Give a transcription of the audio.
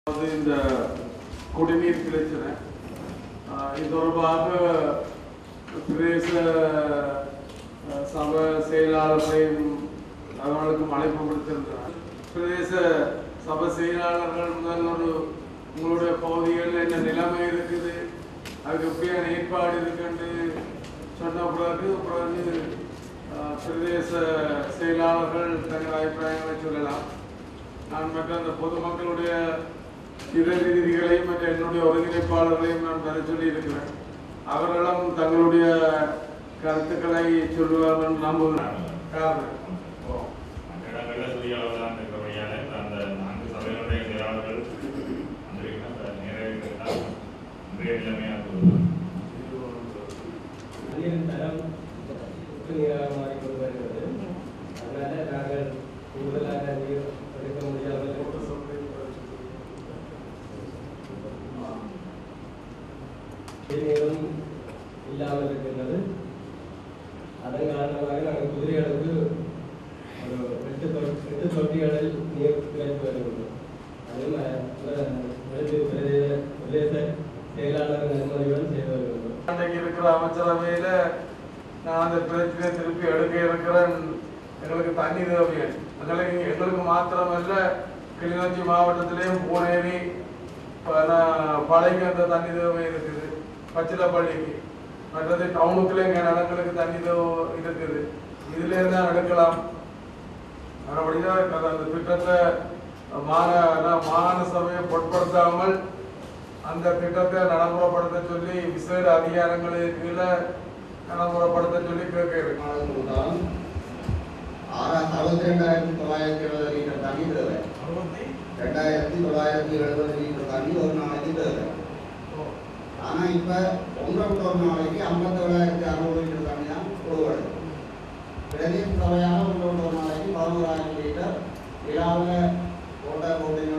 அதாவது இந்த குடிநீர் பிரச்சனை ஆஹ் இது தொடர்பாக பிரதேச ஆஹ், சபை செயலாளர்களையும் அவர்களுக்கும் அழைப்பு விடுத்திருக்கிறார் பிரதேச சபை செயலாளர்கள் முதல் ஒரு உங்களுடைய பகுதிகளில் என்ன நிலைமை இருக்குது அதுக்கு எப்படியான ஏற்பாடு இருக்குன்னு சொன்ன பிறகு பிறகு ஆஹ், பிரதேச செயலாளர்கள் தங்கள் அபிப்பிராயங்களை சொல்லலாம் நான் மற்ற அந்த பொதுமக்களுடைய இதர ரீதிகளையும் மற்ற என்னுடைய ஒருங்கிணைப்பாளர்களையும் நான் பெற சொல்லி இருக்கிறேன் அவர்களும் தங்களுடைய கருத்துக்களை சொல்லுவார்கள் என்று நம்புகிறேன் காரணம் மற்ற இடங்களில் சிறிய அளவில் தான் இருக்கிறபடியால இப்ப அந்த நான்கு சபைகளுடைய செயலாளர்கள் வந்திருக்கிற நிறைவேற்றத்தான் இன்றைய நிலைமையாக கூறுகிறார் நீரின் தரம் உப்பு நீராக மாறிக்கொண்டு வருகிறது அதனால நாங்கள் கூடுதலாக நீர் எடுக்க முடியாமல் நீரும் இல்லாமல் இருக்கின்றது அதன் காரணமாக நாங்கள் குதிரைகளுக்கு ஒரு எட்டு தொ- எட்டு தொட்டிகளில் நீர் கிடைத்து வருகின்றோம் அதுவும் அஹ், பிரதேச பிரதேச பிரதேச செயலாளர் நன்மதியுடன் செய்து வருகின்றோம் அன்றைக்கு இருக்கிற அமைச்சரவையில நான் அந்த பிரச்சனையை திருப்பி எடுக்க இருக்கிறேன் எங்களுக்கு தண்ணி தேவையை எங்களுக்கு எங்களுக்கு மாத்திரமல்ல கிளிநொச்சி மாவட்டத்திலேயும் பூனேரி பல- பழைக்கு அந்த தண்ணி தேவை இருக்குது பச்சிலப்பள்ளிக்கு மற்றது டவுனுக்குள்ளே இங்கே இடங்களுக்கு தண்ணி தேவை இருக்குது இதுல இருந்தா எடுக்கலாம் மறுபடியும் அந்த திட்டத்தை மாந மாகாண சபையை பொருட்படுத்தாமல் அந்த திட்டத்தை நடைமுறைப்படுத்த சொல்லி விசேட அதிகாரங்களுக்கு கீழே நடைமுறைப்படுத்த சொல்லி கேட்கிறேன் மாதம் ஆறாம் அறுபத்தி ரெண்டாயிரத்தி தொள்ளாயிரத்தி எழுபது லிட்டர் தண்ணி தேவை ரெண்டாயிரத்தி தொள்ளாயிரத்தி எழுபது லிட்டர் தண்ணி ஒரு நாளைக்கு தேவை ஆனா இப்ப ஒன்றரை விட்டு ஒரு நாளைக்கு ஐம்பத்தேழாயிரத்தி அறுநூறு லிட்டர் தண்ணி தான் கொடுக்கப்படுது பிரதேச சபையாக ஒன்றரை விட்டு ஒரு நாளைக்கு பதினோராயிரம் லிட்டர் விழாவில் கோட்டை கோட்டை